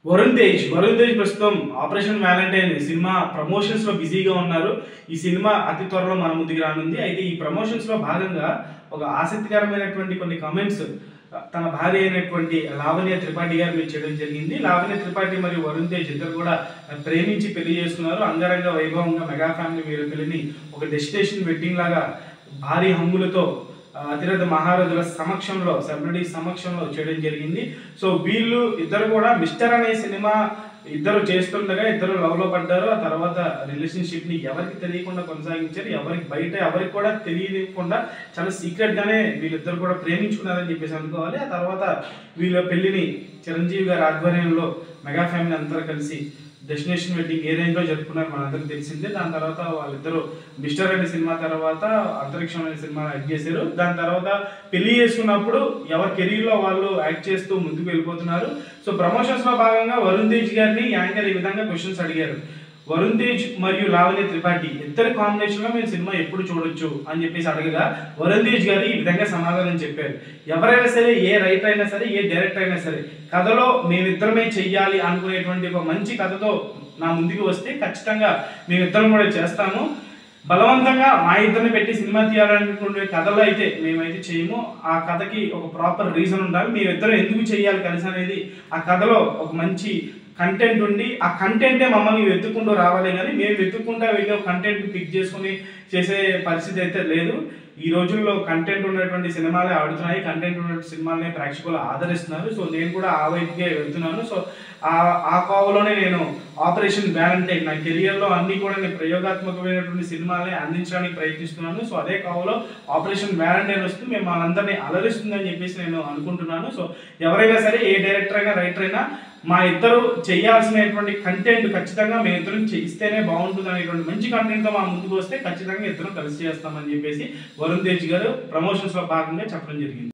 వరుణ్ తేజ్ వరుణ్ తేజ్ ప్రస్తుతం operation Valentine cinema promotions లో బిజీగా ఉన్నారు ఈ సినిమా అతి త్వరలో మన ముందుకు రానుంది అయితే ఈ ప్రమోషన్స్ లో భాగంగా ఒక ఆసక్తికరమైనటువంటి కొన్ని కామెంట్స్ తన భార్య అయినటువంటి లావణ్య త్రిపాఠి గారు మీరు చేయడం జరిగింది లావణ్య త్రిపాఠి మరియు వరుణ్ తేజ్ ఇద్దరు కూడా ప్రేమించి పెళ్లి చేసుకున్నారు అంగరంగ వైభవంగా మెగా ఫ్యామిలీ వీరి పెళ్లిని ఒక డెస్టినేషన్ వెడ్డింగ్ లాగా భారీ హంగులతో ఆ, అతిరథ మహారాజుల సమక్షంలో సెలబ్రిటీ సమక్షంలో చేయడం జరిగింది సో వీళ్ళు ఇద్దరు కూడా మిస్టర్ అనే సినిమా ఇద్దరు చేస్తుండగా ఇద్దరు లవ్ లో పడ్డారు ఆ తర్వాత రిలేషన్షిప్ ని ఎవరికి తెలియకుండా కొనసాగించారు ఎవరికి బయట ఎవరికి కూడా తెలియకుండా చాలా సీక్రెట్ గానే వీళ్ళిద్దరు కూడా ప్రేమించుకున్నారని చెప్పేసి అనుకోవాలి ఆ తర్వాత వీళ్ళ పెళ్లిని చిరంజీవి గారి ఆధ్వర్యంలో మెగా ఫ్యామిలీ అందరూ కలిసి డెస్టినేషన్ వెడ్డింగ్ ఏ రేంజ్ లో జరుపుకున్నారు మనందరికి తెలిసిందే దాని తర్వాత వాళ్ళిద్దరు మిస్టర్ అనే సినిమా తర్వాత అంతరిక్షం అనే సినిమా యాక్ట్ చేశారు దాని తర్వాత పెళ్లి చేసుకున్నప్పుడు ఎవరి కెరీర్ లో వాళ్ళు యాక్ట్ చేస్తూ ముందుకు వెళ్ళిపోతున్నారు సో ప్రమోషన్స్ లో భాగంగా వరుణ్ తేజ్ గారిని యాంకర్ ఈ విధంగా క్వశ్చన్స్ అడిగారు వరుణ్ తేజ్ మరియు లావణ్య త్రిపాఠి ఇద్దరి కాంబినేషన్ లో మేము సినిమా ఎప్పుడు చూడొచ్చు అని చెప్పేసి అడగగా వరుణ్ తేజ్ గారు ఈ విధంగా సమాధానం చెప్పారు ఎవరైనా సరే ఏ రైటర్ అయినా సరే ఏ డైరెక్టర్ అయినా సరే కథలో మేమిద్దరమే చెయ్యాలి అనుకునేటువంటి ఒక మంచి కథతో నా ముందుకు వస్తే ఖచ్చితంగా మేమిద్దరం కూడా చేస్తాము బలవంతంగా మా ఇద్దరిని పెట్టి సినిమా తీయాలనుకునే కథలో అయితే మేమైతే చేయము ఆ కథకి ఒక ప్రాపర్ రీజన్ ఉండాలి మేమిద్దరం ఎందుకు చేయాలి కలిసి అనేది ఆ కథలో ఒక మంచి కంటెంట్ ఉండి ఆ కంటెంటే మమ్మల్ని వెతుక్కుంటూ రావాలి కానీ మేము వెతుక్కుంటా వెళ్ళి కంటెంట్ పిక్ చేసుకుని చేసే పరిస్థితి అయితే లేదు ఈ రోజుల్లో కంటెంట్ ఉన్నటువంటి సినిమాలే ఆడుతున్నాయి కంటెంట్ ఉన్నటువంటి సినిమాలనే ప్రేక్షకులు ఆదరిస్తున్నారు సో నేను కూడా ఆ వైపుకే వెళ్తున్నాను సో ఆ ఆ కోవలోనే నేను ఆపరేషన్ వ్యాలంటైన్ నా కెరియర్లో అన్ని కూడా నేను ప్రయోగాత్మకమైనటువంటి సినిమాలే అందించడానికి ప్రయత్నిస్తున్నాను సో అదే కోవలో ఆపరేషన్ వ్యాలంటైన్ వస్తుంది మేము వాళ్ళందరినీ అలరిస్తుందని చెప్పేసి నేను అనుకుంటున్నాను సో ఎవరైనా సరే ఏ డైరెక్టర్ అయినా రైటర్ అయినా మా ఇద్దరు చేయాల్సినటువంటి కంటెంట్ ఖచ్చితంగా మేము ఇద్దరం చేయిస్తేనే బాగుంటుంది అనేటువంటి మంచి కంటెంట్తో మా ముందుకు వస్తే ఖచ్చితంగా ఇద్దరం కలిసి చేస్తామని చెప్పేసి వరుణ్ తేజ్ గారు ప్రమోషన్స్లో భాగంగా చెప్పడం జరిగింది